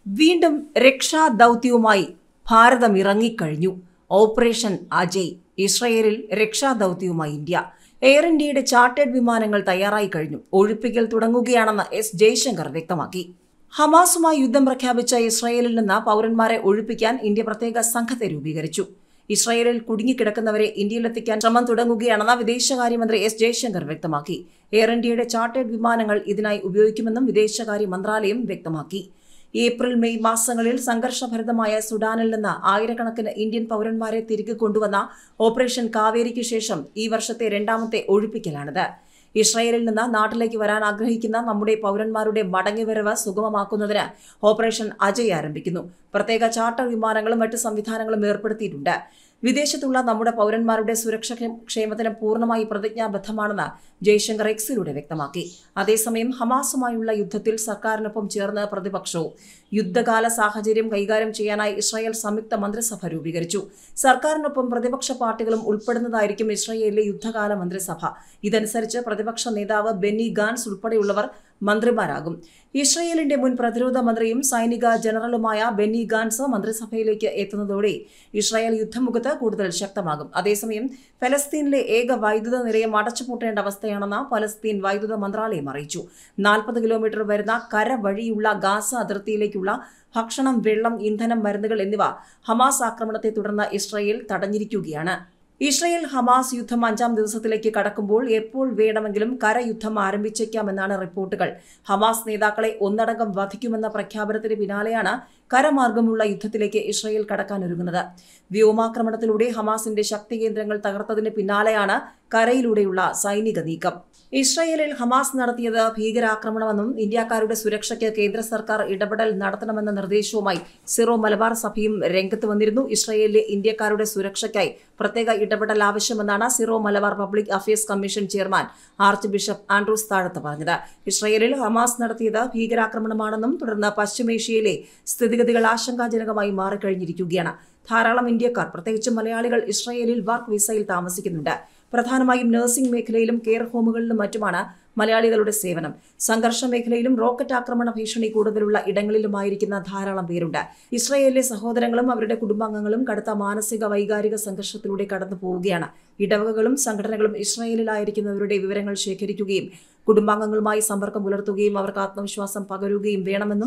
വീണ്ടും രക്ഷാദൗത്യവുമായി ഭാരതം ഇറങ്ങിക്കഴിഞ്ഞു ഓപ്പറേഷൻ അജയ് ഇസ്രയേലിൽ രക്ഷാദൗത്യവുമായി ഇന്ത്യ എയർ ഇന്ത്യയുടെ ചാർട്ടേഡ് വിമാനങ്ങൾ തയ്യാറായി കഴിഞ്ഞു ഒഴിപ്പിക്കൽ തുടങ്ങുകയാണെന്ന് എസ് ജയശങ്കർ വ്യക്തമാക്കി ഹമാസുമായി യുദ്ധം പ്രഖ്യാപിച്ച ഇസ്രയേലിൽ നിന്ന് പൗരന്മാരെ ഒഴിപ്പിക്കാൻ ഇന്ത്യ പ്രത്യേക സംഘത്തെ രൂപീകരിച്ചു ഇസ്രായേലിൽ കുടുങ്ങിക്കിടക്കുന്നവരെ ഇന്ത്യയിലെത്തിക്കാൻ ശ്രമം തുടങ്ങുകയാണെന്ന് വിദേശകാര്യമന്ത്രി എസ് ജയശങ്കർ വ്യക്തമാക്കി എയർ ഇന്ത്യയുടെ ചാർട്ടേഡ് വിമാനങ്ങൾ ഇതിനായി ഉപയോഗിക്കുമെന്നും വിദേശകാര്യ മന്ത്രാലയം വ്യക്തമാക്കി ഏപ്രിൽ മെയ് മാസങ്ങളിൽ സംഘർഷഭരിതമായ സുഡാനിൽ നിന്ന് ആയിരക്കണക്കിന് ഇന്ത്യൻ പൗരന്മാരെ തിരികെ കൊണ്ടുവന്ന ഓപ്പറേഷൻ കാവേരിക്ക് ശേഷം ഈ വർഷത്തെ രണ്ടാമത്തെ ഒഴിപ്പിക്കലാണിത് ഇസ്രായേലിൽ നിന്ന് നാട്ടിലേക്ക് വരാൻ ആഗ്രഹിക്കുന്ന നമ്മുടെ പൗരന്മാരുടെ മടങ്ങിവരവ് സുഗമമാക്കുന്നതിന് ഓപ്പറേഷൻ അജയ് ആരംഭിക്കുന്നു പ്രത്യേക ചാർട്ടർ വിമാനങ്ങളും മറ്റ് സംവിധാനങ്ങളും ഏർപ്പെടുത്തിയിട്ടുണ്ട് വിദേശത്തുള്ള നമ്മുടെ പൗരന്മാരുടെ സുരക്ഷ ക്ഷേമത്തിന് പൂർണ്ണമായി പ്രതിജ്ഞാബദ്ധമാണെന്ന് ജയശങ്കർ എക്സിലൂടെ വ്യക്തമാക്കി അതേസമയം ഹമാസുമായുള്ള യുദ്ധത്തിൽ സർക്കാരിനൊപ്പം ചേർന്ന് പ്രതിപക്ഷവും യുദ്ധകാല സാഹചര്യം കൈകാര്യം ചെയ്യാനായി ഇസ്രായേൽ സംയുക്ത മന്ത്രിസഭ രൂപീകരിച്ചു സർക്കാരിനൊപ്പം പ്രതിപക്ഷ പാർട്ടികളും ഉൾപ്പെടുന്നതായിരിക്കും ഇസ്രായേലിലെ യുദ്ധകാല മന്ത്രിസഭ ഇതനുസരിച്ച് പ്രതിപക്ഷ നേതാവ് ബെന്നി ഗാൻസ് ഉൾപ്പെടെയുള്ളവർ മന്ത്രിമാരാകും ഇസ്രയേലിന്റെ മുൻ പ്രതിരോധ മന്ത്രിയും സൈനിക ജനറലുമായ ബെന്നി ഗാൻസ് മന്ത്രിസഭയിലേക്ക് എത്തുന്നതോടെ ഇസ്രായേൽ യുദ്ധമുഖത്ത് കൂടുതൽ ശക്തമാകും അതേസമയം ഫലസ്തീനിലെ ഏക വൈദ്യുത നിലയം അടച്ചുപൂട്ടേണ്ട അവസ്ഥയാണെന്ന് ഫലസ്തീൻ വൈദ്യുത മന്ത്രാലയം അറിയിച്ചു നാൽപ്പത് കിലോമീറ്റർ വരുന്ന കര വഴിയുള്ള ഗാസ അതിർത്തിയിലേക്കുള്ള ഭക്ഷണം വെള്ളം ഇന്ധനം മരുന്നുകൾ എന്നിവ ഹമാസ് ആക്രമണത്തെ തുടർന്ന് ഇസ്രായേൽ തടഞ്ഞിരിക്കുകയാണ് ഇസ്രയേൽ ഹമാസ് യുദ്ധം അഞ്ചാം ദിവസത്തിലേക്ക് കടക്കുമ്പോൾ എപ്പോൾ വേണമെങ്കിലും കരയുദ്ധം ആരംഭിച്ചേക്കാമെന്നാണ് റിപ്പോർട്ടുകൾ ഹമാസ് നേതാക്കളെ ഒന്നടങ്കം വധിക്കുമെന്ന പ്രഖ്യാപനത്തിന് പിന്നാലെയാണ് കരമാർഗമുള്ള യുദ്ധത്തിലേക്ക് ഇസ്രയേൽ കടക്കാനൊരുങ്ങുന്നത് വ്യോമാക്രമണത്തിലൂടെ ഹമാസിന്റെ ശക്തി കേന്ദ്രങ്ങൾ തകർത്തതിന് പിന്നാലെയാണ് കരയിലൂടെയുള്ള സൈനിക നീക്കം ഇസ്രയേലിൽ ഹമാസ് നടത്തിയത് ഭീകരാക്രമണമെന്നും ഇന്ത്യക്കാരുടെ സുരക്ഷയ്ക്ക് കേന്ദ്ര സർക്കാർ ഇടപെടൽ നടത്തണമെന്ന നിർദ്ദേശവുമായി സിറോ മലബാർ സഭയും രംഗത്ത് വന്നിരുന്നു ഇസ്രയേലിലെ ഇന്ത്യക്കാരുടെ സുരക്ഷയ്ക്കായി പ്രത്യേക ഇടപെടൽ ആവശ്യമെന്നാണ് Syro Malabar public affairs commission chairman archbishop Andrews Thazhath പറഞ്ഞത് ഇസ്രയേലിൽ ഹമാസ് നടത്തിയത് ഭീകരാക്രമണമാണെന്നും തുടർന്ന് പശ്ചിമേഷ്യയിലെ സ്ഥിതിഗതികൾ ആശങ്കാജനകമായി മാറിക്കഴിഞ്ഞിരിക്കുകയാണ് ധാരാളം ഇന്ത്യക്കാർ പ്രത്യേകിച്ച് മലയാളികൾ ഇസ്രയേലിൽ വർക്ക് വിസയിൽ താമസിക്കുന്നുണ്ട് പ്രധാനമായും നഴ്സിംഗ് മേഖലയിലും കെയർ ഹോമുകളിലും മറ്റുമാണ് മലയാളികളുടെ സേവനം സംഘർഷ മേഖലയിലും റോക്കറ്റ് ആക്രമണ ഭീഷണി കൂടുതലുള്ള ഇടങ്ങളിലുമായിരിക്കുന്ന ധാരാളം പേരുണ്ട് ഇസ്രയേലിലെ സഹോദരങ്ങളും അവരുടെ കുടുംബാംഗങ്ങളും കടുത്ത മാനസിക വൈകാരിക സംഘർഷത്തിലൂടെ കടന്നു പോവുകയാണ് ഇടവകകളും സംഘടനകളും ഇസ്രയേലിലായിരിക്കുന്നവരുടെ വിവരങ്ങൾ ശേഖരിക്കുകയും കുടുംബാംഗങ്ങളുമായി സമ്പർക്കം പുലർത്തുകയും അവർക്ക് ആത്മവിശ്വാസം പകരുകയും വേണമെന്നും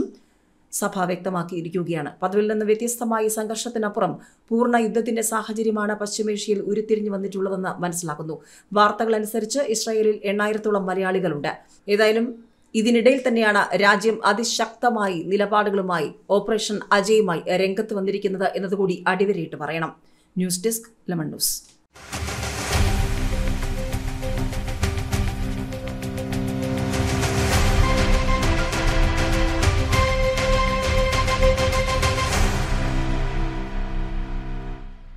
സഭ വ്യക്തമാക്കിയിരിക്കുകയാണ് പതിവിൽ നിന്ന് വ്യത്യസ്തമായി സംഘർഷത്തിനപ്പുറം പൂർണ്ണ യുദ്ധത്തിന്റെ സാഹചര്യമാണ് പശ്ചിമേഷ്യയിൽ ഉരുത്തിരിഞ്ഞു വന്നിട്ടുള്ളതെന്ന് മനസ്സിലാക്കുന്നു വാർത്തകൾ അനുസരിച്ച് ഇസ്രായേലിൽ എണ്ണായിരത്തോളം മലയാളികളുണ്ട് ഏതായാലും ഇതിനിടയിൽ തന്നെയാണ് രാജ്യം അതിശക്തമായി നിലപാടുകളുമായി ഓപ്പറേഷൻ അജയുമായി രംഗത്ത് വന്നിരിക്കുന്നത് എന്നതുകൂടി അടിവരയിട്ട് പറയണം ന്യൂസ് ഡെസ്ക് ലെമൺ ന്യൂസ്